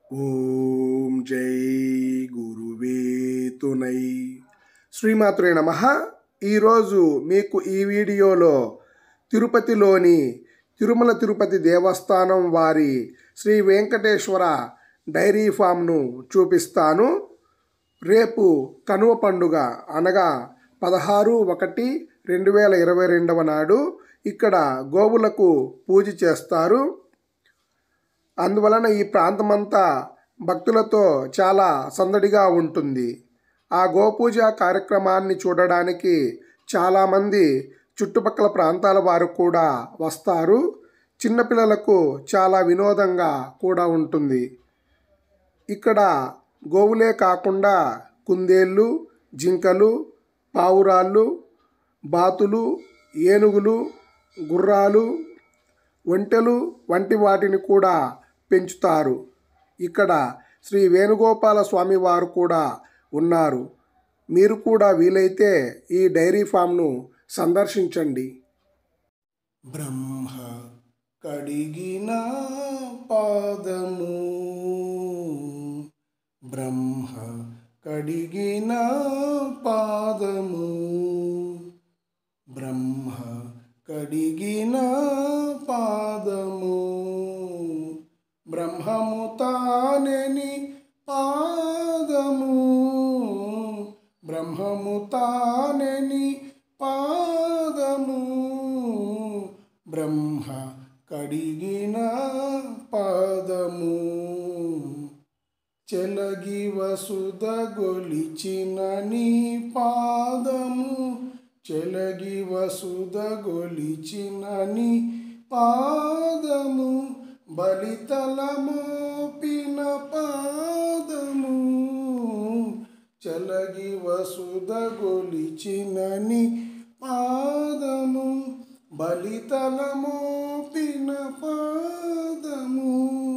ఓం జై గురువే తునై శ్రీమాత్రే నమ ఈరోజు మీకు ఈ వీడియోలో తిరుపతిలోని తిరుమల తిరుపతి దేవస్థానం వారి శ్రీ వెంకటేశ్వర డైరీ ఫామ్ను చూపిస్తాను రేపు కనువ పండుగ అనగా పదహారు ఒకటి రెండు వేల ఇరవై రెండవ నాడు ఇక్కడ గోవులకు పూజ చేస్తారు అందువలన ఈ ప్రాంతమంతా భక్తులతో చాలా సందడిగా ఉంటుంది ఆ గోపూజ కార్యక్రమాన్ని చూడడానికి చాలామంది చుట్టుపక్కల ప్రాంతాల వారు కూడా వస్తారు చిన్నపిల్లలకు చాలా వినోదంగా కూడా ఉంటుంది ఇక్కడ గోవులే కాకుండా కుందేళ్ళు జింకలు పావురాళ్ళు బాతులు ఏనుగులు గుర్రాలు ఒంటెలు వంటి వాటిని కూడా పెంచుతారు ఇక్కడ శ్రీ వేణుగోపాల స్వామి వారు కూడా ఉన్నారు మీరు కూడా వీలైతే ఈ డైరీ ఫామ్ను సందర్శించండి బ్రహ్మ కడిగిన పాదము బ్రహ్మ కడిగిన పాదము బ్రహ్మ కడిగిన పాదము బ్రహ్మము తానని పాదము బ్రహ్మము తానని పాదము బ్రహ్మ కడిగిన పాదము చెలగి వసుద గొలిచిన నీ పాదము చెలగి వసుద గొలిచిన నీ పాదము బలితల మోపిన పాదము చలగి వసుద గొలిచిన నీ పాదము బలితల మోపిన పాదము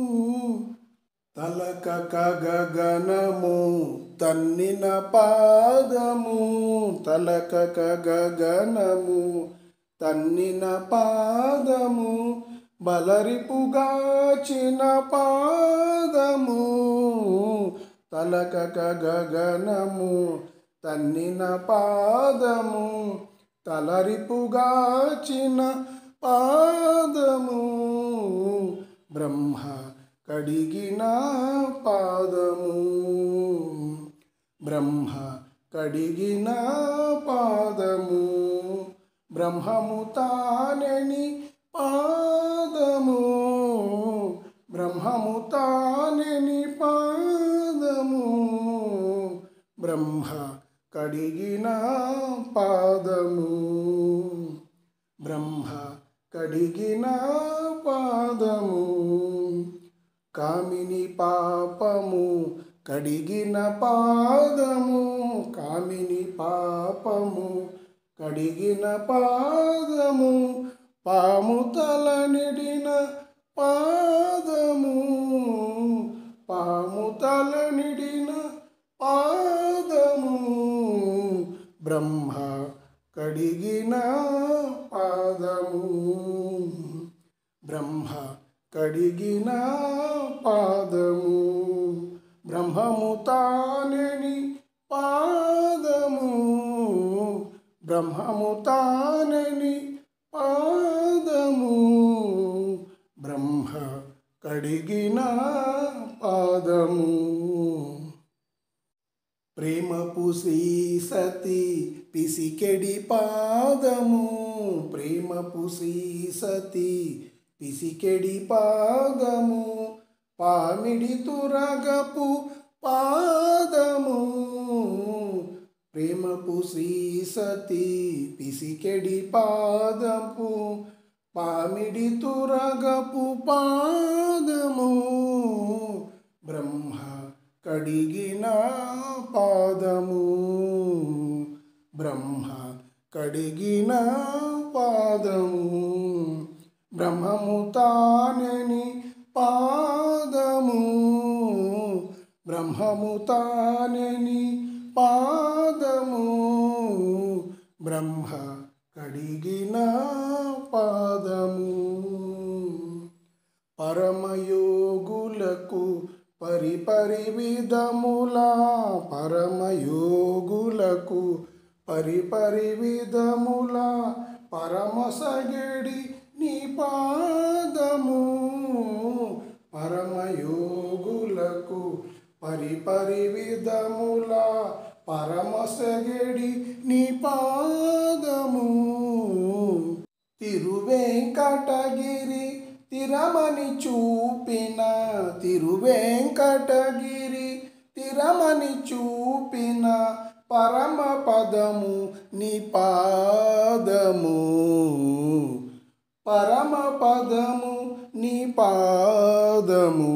తలక గగనము తన్నిన పాదము తలక గగనము తన్నిన పాదము బలరిపుగాచిన పాదము తలక గగనము తన్నిన పాదము తలరిపుగాచిన పాదము బ్రహ్మ కడిగిన పాదము బ్రహ్మ కడిగిన పాదము బ్రహ్మము తానని పాదము బ్రహ్మము తానని పాదము బ్రహ్మ కడిగిన పాదము బ్రహ్మ కడిగిన పాదము కామిని పాపము కడిగిన పాదము కామిని పాపము కడిగిన పాదము పాము తల నిడిన పాదము పాము తల నిడిన పాదము బ్రహ్మ కడిగిన పాదము బ్రహ్మ కడిగిన పాదము బ్రహ్మము తానని పాదము బ్రహ్మము తానని పాదము బ్రహ్మ కడిగిన పాదము ప్రేమపు శ్రీ సతి పిసికెడి పాదము ప్రేమపు శ్రీ సతి పిసికెడి పాదము పామిడి తురగపు పాదము ప్రేమపు శ్రీ సతి పిసికెడి పాదపు పామిడి తురగపు పాదము బ్రహ్మ కడిగిన పాదము బ్రహ్మ కడిగిన పాదము బ్రహ్మము తానని పాదము బ్రహ్మము తానని పాదము బ్రహ్మ కడిగిన పాదము పరమయోగులకు పరిపరి విధముల పరమయోగులకు పరిపరి విధముల పరమసగడి నీ పాదము పరమయోగులకు పరిపరి విధముల పరమసగడి నీ పాదము తిరువెంకటగిరి తిరమని చూపిన తిరువెంకటగిరి తిరమని చూపిన పరమ పదము నీ పాదము పరమ పదము నీ పాదము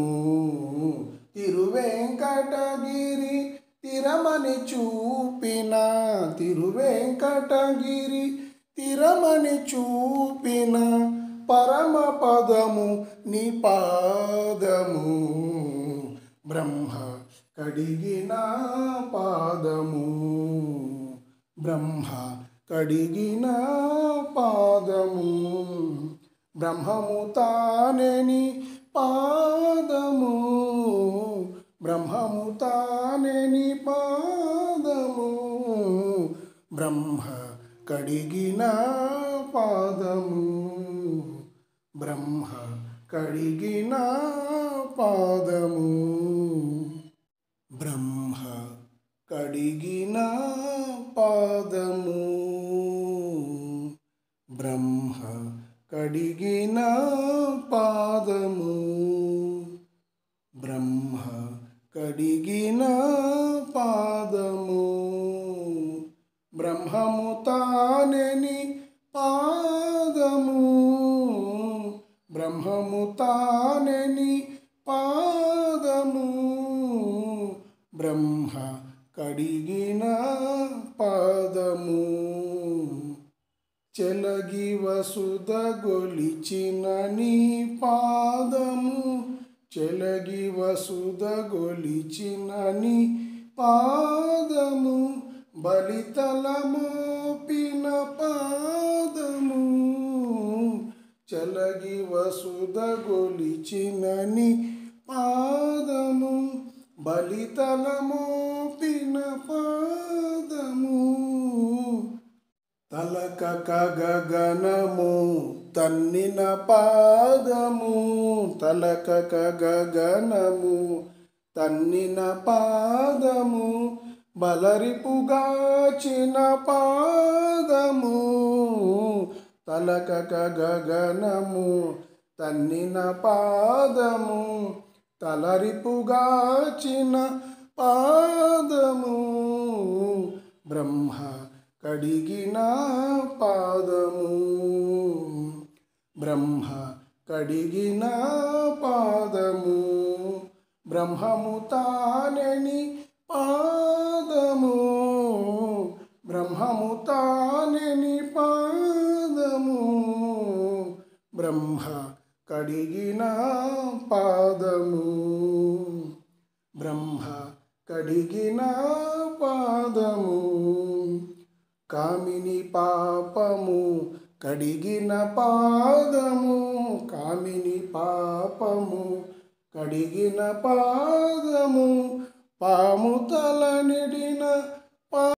తిరువెంకటగిరి తిరమని చూపిన తిరువెంకటగిరి తిరమని చూపిన పరమ పదము నీ పాదము బ్రహ్మ కడిగిన పాదము బ్రహ్మ కడిగిన పాదము బ్రహ్మము తానని పాదము బ్రహ్మము తానని పాదము బ్రహ్మ కడిగిన పాదము బ్రహ్మ కడిగిన పాదము బ్రహ్మ కడిగిన పాదము బ్రహ్మ కడిగిన పాదము బ్రహ్మ కడిగిన పాదము బ్రహ్మము తానని పాదము బ్రహ్మము తానని పాదము బ్రహ్మ కడిగిన పాదము చెలగి వసుద గొలిచిన నీ పాదము చెలగి వసుద గొలిచిన నీ పాదము బలితల మోపిన పాదము చెలగి వసుద గొలిచిన నీ పాదము బలితల మోపిన పాదము తలక గగనము తన్నిన పాదము తలక గగనము తన్నిన పాదము బలరిపుగాచిన పాదము తలక గగనము తన్నిన పాదము తలరిపుగాచిన పాదము బ్రహ్మ కడిగిన పాదము బ్రహ్మ కడిగిన పాదము బ్రహ్మము తానని పాదము బ్రహ్మము తానని పాదము బ్రహ్మ కడిగిన పాదము బ్రహ్మ కడిగిన పాదము కామిని పాపము కడిగిన పాదము కామిని పాపము కడిగిన పాదము పాము తల నిడిన